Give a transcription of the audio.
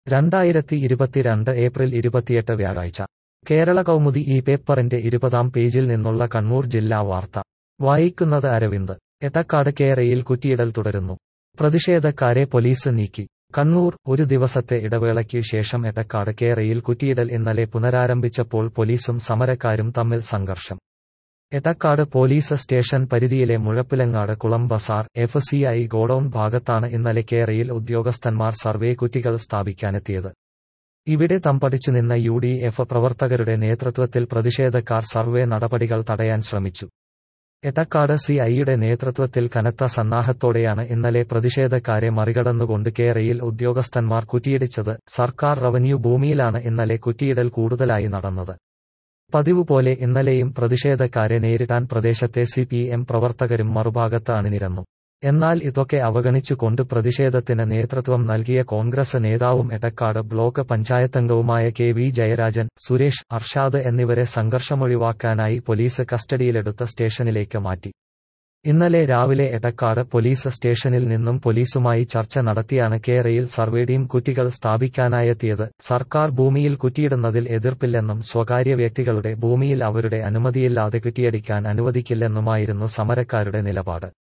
രണ്ടായിരത്തി ഇരുപത്തിരണ്ട് ഏപ്രിൽ ഇരുപത്തിയെട്ട് വ്യാഴാഴ്ച കേരള കൗമുദി ഈ പേപ്പറിന്റെ ഇരുപതാം പേജിൽ നിന്നുള്ള കണ്ണൂർ ജില്ലാ വാർത്ത വായിക്കുന്നത് അരവിന്ദ് എട്ടക്കാട് കേരയിൽ കുറ്റിയിടൽ തുടരുന്നു പ്രതിഷേധക്കാരെ പോലീസ് നീക്കി കണ്ണൂർ ഒരു ദിവസത്തെ ഇടവേളയ്ക്ക് ശേഷം എട്ടക്കാട് കേരയിൽ കുറ്റിയിടൽ ഇന്നലെ പുനരാരംഭിച്ചപ്പോൾ പോലീസും സമരക്കാരും തമ്മിൽ സംഘർഷം എട്ടക്കാട് പോലീസ് സ്റ്റേഷൻ പരിധിയിലെ Muzhappilangad Kulam Bazar F C I godown ഭാഗത്താണ് ഇന്നലെ കേരയിൽ ഉദ്യോഗസ്ഥന്മാർ സർവേ കുറ്റികൾ സ്ഥാപിക്കാനെത്തിയത് ഇവിടെ തമ്പടിച്ചു നിന്ന യു ഡി എഫ് പ്രവർത്തകരുടെ നേതൃത്വത്തിൽ പ്രതിഷേധക്കാർ സർവേ നടപടികൾ തടയാൻ ശ്രമിച്ചു എട്ടക്കാട് സി ഐയുടെ നേതൃത്വത്തിൽ കനത്ത സന്നാഹത്തോടെയാണ് ഇന്നലെ പ്രതിഷേധക്കാരെ മറികടന്നുകൊണ്ട് കേരയിൽ ഉദ്യോഗസ്ഥന്മാർ കുറ്റിയിടിച്ചത് സർക്കാർ റവന്യൂ ഭൂമിയിലാണ് ഇന്നലെ കുറ്റിയിടൽ കൂടുതലായി നടന്നത് പതിവ് പോലെ ഇന്നലെയും പ്രതിഷേധക്കാരെ നേരിടാൻ പ്രദേശത്തെ സി പി എം പ്രവർത്തകരും മറുഭാഗത്ത് അണിനിരന്നു എന്നാൽ ഇതൊക്കെ അവഗണിച്ചുകൊണ്ട് പ്രതിഷേധത്തിന് നേതൃത്വം നൽകിയ കോൺഗ്രസ് നേതാവും എടക്കാട് ബ്ലോക്ക് പഞ്ചായത്തംഗവുമായ കെ വി ജയരാജൻ സുരേഷ് അർഷാദ് എന്നിവരെ സംഘർഷമൊഴിവാക്കാനായി പോലീസ് കസ്റ്റഡിയിലെടുത്ത സ്റ്റേഷനിലേക്ക് മാറ്റി ഇന്നലെ രാവിലെ എടക്കാട് പോലീസ് സ്റ്റേഷനിൽ നിന്നും പോലീസുമായി ചർച്ച നടത്തിയാണ് കേരയിൽ സർവേഡിയും കുറ്റികൾ സ്ഥാപിക്കാനായെത്തിയത് സർക്കാർ ഭൂമിയിൽ കുറ്റിയിടുന്നതിൽ എതിർപ്പില്ലെന്നും സ്വകാര്യ വ്യക്തികളുടെ ഭൂമിയിൽ അവരുടെ അനുമതിയില്ലാതെ കുറ്റിയടിക്കാൻ അനുവദിക്കില്ലെന്നുമായിരുന്നു സമരക്കാരുടെ നിലപാട്